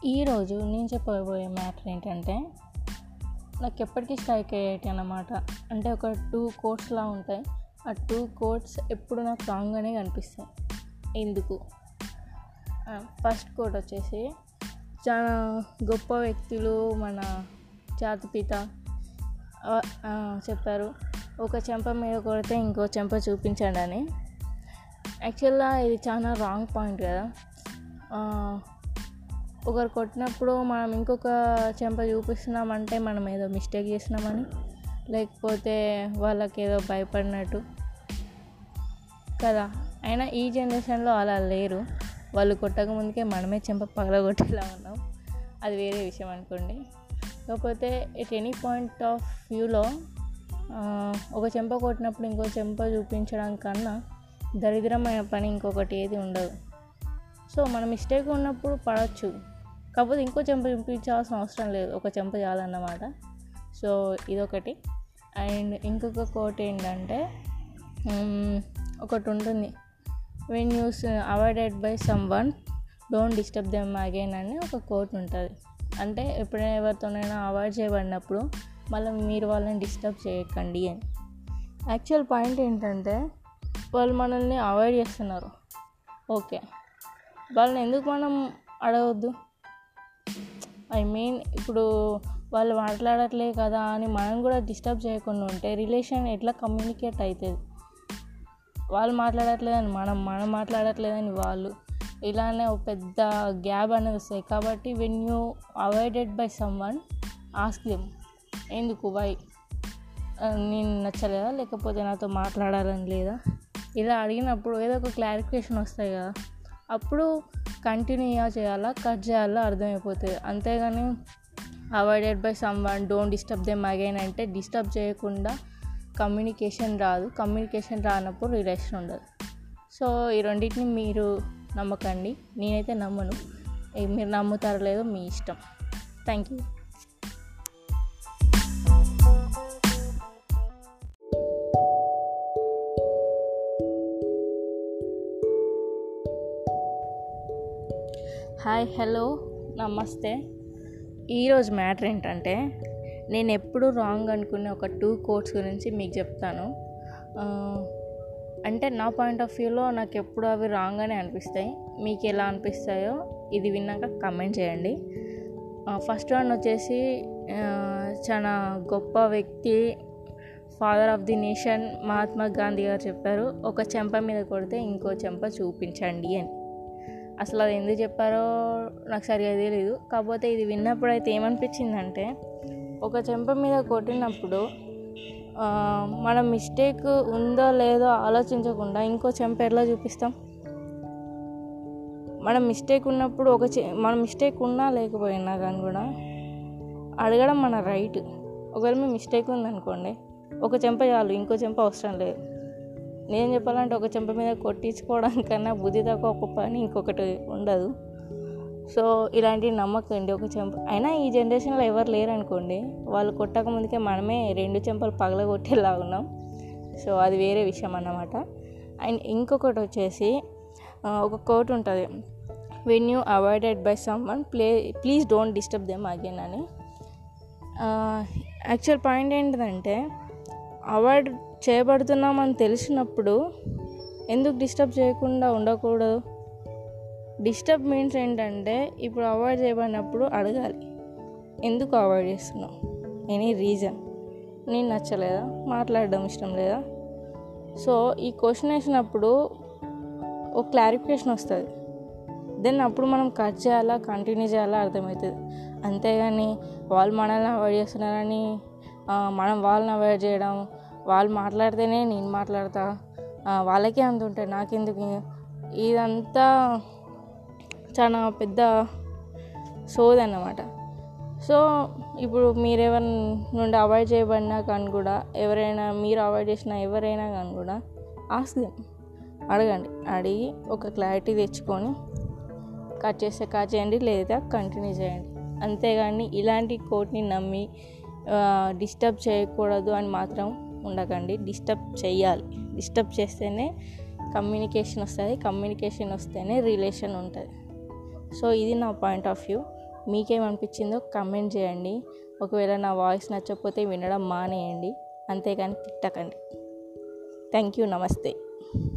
ఈరోజు నేను చెప్పబోయే మ్యాటర్ ఏంటంటే నాకు ఎప్పటికీ స్ట్రైక్ అయ్యేటి అన్నమాట అంటే ఒక టూ కోట్స్లా ఉంటాయి ఆ టూ కోట్స్ ఎప్పుడు నాకు రాంగ్గానే కనిపిస్తాయి ఎందుకు ఫస్ట్ కోట్ వచ్చేసి చాలా గొప్ప వ్యక్తులు మన జాతిపిత ఆ, ఆ, చెప్పారు ఒక చెంప మీద కొడితే ఇంకో చెంప చూపించండి అని యాక్చువల్గా ఇది చాలా రాంగ్ పాయింట్ కదా ఆ, ఒకరు కొట్టినప్పుడు మనం ఇంకొక చెంప చూపిస్తున్నామంటే మనం ఏదో మిస్టేక్ చేసినామని లేకపోతే వాళ్ళకి ఏదో భయపడినట్టు కదా అయినా ఈ జనరేషన్లో అలా లేరు వాళ్ళు కొట్టక ముందుకే మనమే చెంప పగలగొట్టేలా ఉన్నాం అది వేరే విషయం అనుకోండి కాకపోతే ఎట్ ఎనీ పాయింట్ ఆఫ్ వ్యూలో ఒక చెంప కొట్టినప్పుడు ఇంకో చెంప చూపించడం కన్నా దరిద్రమైన పని ఇంకొకటి ఏది ఉండదు సో మన మిస్టేక్ ఉన్నప్పుడు పడవచ్చు కాకపోతే ఇంకో చెంప చూపించాల్సిన అవసరం లేదు ఒక చెంప చాలన్నమాట సో ఇదొకటి అండ్ ఇంకొక కోట్ ఏంటంటే మ్మ్, ఒకటి ఉంటుంది when you's avoided by someone don't disturb them again అని ఒక కోట్ ఉంటుంది అంటే ఎప్పుడైనా ఎవరితోనైనా అవాయిడ్ చేయబడినప్పుడు మళ్ళీ మీరు వాళ్ళని డిస్టర్బ్ చేయకండి అని యాక్చువల్ పాయింట్ ఏంటంటే వాళ్ళు మనల్ని అవాయిడ్ చేస్తున్నారు ఓకే వాళ్ళని ఎందుకు మనం అడగవద్దు ఐ మీన్ ఇప్పుడు వాళ్ళు మాట్లాడట్లే కదా అని మనం కూడా డిస్టర్బ్ చేయకుండా ఉంటే రిలేషన్ ఎట్లా కమ్యూనికేట్ అవుతుంది వాళ్ళు మాట్లాడట్లేదని మనం మనం మాట్లాడట్లేదని వాళ్ళు ఇలానే ఒక పెద్ద గ్యాప్ అనేది వస్తాయి కాబట్టి when you avoided by someone ask them ఎందుకు వై నేను నచ్చలేదా లేకపోతే నాతో మాట్లాడాలని లేదా ఇలా అడిగినప్పుడు ఏదో ఒక క్లారిఫికేషన్ వస్తాయి కదా అప్పుడు కంటిన్యూ చేయాలా కట్ చేయాలా అర్థమైపోతుంది అంతేగాని avoided by someone don't disturb them again అంటే డిస్టర్బ్ చేయకుండా కమ్యూనికేషన్ రాదు కమ్యూనికేషన్ రానప్పుడు రిలేషన్ ఉండదు సో ఈ రెండింటిని మీరు నమ్మకండి నేనైతే నమ్మను ఏ మీరు నమ్ముతారో లేదో మీ ఇష్టం థ్యాంక్ యూ హాయ్ హలో నమస్తే ఈరోజు మ్యాటర్ ఏంటంటే నేను ఎప్పుడు రాంగ్ అనుకునే ఒక టూ కోట్స్ గురించి మీకు చెప్తాను ఆ, అంటే నా పాయింట్ ఆఫ్ వ్యూలో నాకు ఎప్పుడు అవి రాంగ్ అని అనిపిస్తాయి మీకు ఎలా అనిపిస్తాయో ఇది విన్నాక కమెంట్ చేయండి ఫస్ట్ వన్ వచ్చేసి ఆ, చాలా గొప్ప వ్యక్తి father of the nation Mahatma Gandhi garu చెప్పారు ఒక చెంప మీద కొడితే ఇంకో చెంప చూపించండి అని అసలు అది ఎందుకు చెప్పారో నాకు సరిగా తెలియదు కాకపోతే ఇది విన్నప్పుడు అయితే ఏమనిపించిందంటే ఒక చెంప మీద కొట్టినప్పుడు ఆ, మన మిస్టేక్ ఉందో లేదో ఆలోచించకుండా ఇంకో చెంప ఎట్లా చూపిస్తాం మన మిస్టేక్ ఉన్నప్పుడు ఒక చె మన మిస్టేక్ ఉన్నా లేకపోయినా కానీ కూడా అడగడం మన రైట్ ఒకవేళ మీ మిస్టేక్ ఉందనుకోండి ఒక చెంప చాలు ఇంకో చెంప అవసరం లేదు నేను చెప్పాలంటే ఒక చెంప మీద కొట్టించుకోవడం కన్నా బుద్ధి తక్కువ ఒక పని ఇంకొకటి ఉండదు సో ఇలాంటివి నమ్మకండి ఒక చెంప అయినా ఈ జనరేషన్లో ఎవరు లేరు అనుకోండి వాళ్ళు కొట్టక ముందుకే మనమే రెండు చెంపలు పగలగొట్టేలా ఉన్నాం సో అది వేరే విషయం అన్నమాట అండ్ ఇంకొకటి వచ్చేసి ఆ, ఒక కోట్ ఉంటుంది when you avoided by someone play please don't disturb them again అని యాక్చువల్ పాయింట్ ఏంటిదంటే అవాయిడ్ చేయబడుతున్నామని తెలిసినప్పుడు ఎందుకు డిస్టర్బ్ చేయకుండా ఉండకూడదు డిస్టర్బ్ మీన్స్ ఏంటంటే ఇప్పుడు అవాయిడ్ చేయబడినప్పుడు అడగాలి ఎందుకు అవాయిడ్ చేస్తున్నావు ఎనీ రీజన్ నేను నచ్చలేదా మాట్లాడడం ఇష్టం లేదా సో ఈ క్వశ్చన్ వేసినప్పుడు ఒక క్లారిఫికేషన్ వస్తుంది దెన్ అప్పుడు మనం కట్ చేయాలా కంటిన్యూ చేయాలా అర్థమవుతుంది అంతేగాని వాళ్ళు మనల్ని అవాయిడ్ చేస్తున్నారని ఆ, మనం వాళ్ళని అవాయిడ్ చేయడం వాళ్ళు మాట్లాడితేనే నేను మాట్లాడతా ఆ, వాళ్ళకే అంత ఉంటాయి నాకెందుకు ఇదంతా చాలా పెద్ద సోది అన్నమాట సో ఇప్పుడు మీరెవరి నుండి అవాయిడ్ చేయబడినా కానీ కూడా ఎవరైనా మీరు అవాయిడ్ చేసిన ఎవరైనా కానీ కూడా ఆస్క్ అడగండి అడిగి ఒక క్లారిటీ తెచ్చుకొని కట్ చేస్తే కట్ చేయండి లేదా కంటిన్యూ చేయండి అంతేగాని ఇలాంటి కోట్ని నమ్మి డిస్టర్బ్ చేయకూడదు అని మాత్రం ఉండకండి డిస్టర్బ్ చేయాలి డిస్టర్బ్ చేస్తేనే కమ్యూనికేషన్ వస్తుంది కమ్యూనికేషన్ వస్తేనే రిలేషన్ ఉంటుంది సో ఇది నా పాయింట్ ఆఫ్ వ్యూ మీకేమనిపించిందో కమెంట్ చేయండి ఒకవేళ నా వాయిస్ నచ్చకపోతే వినడం మానేయండి అంతేగాని తిట్టకండి థ్యాంక్ యూ నమస్తే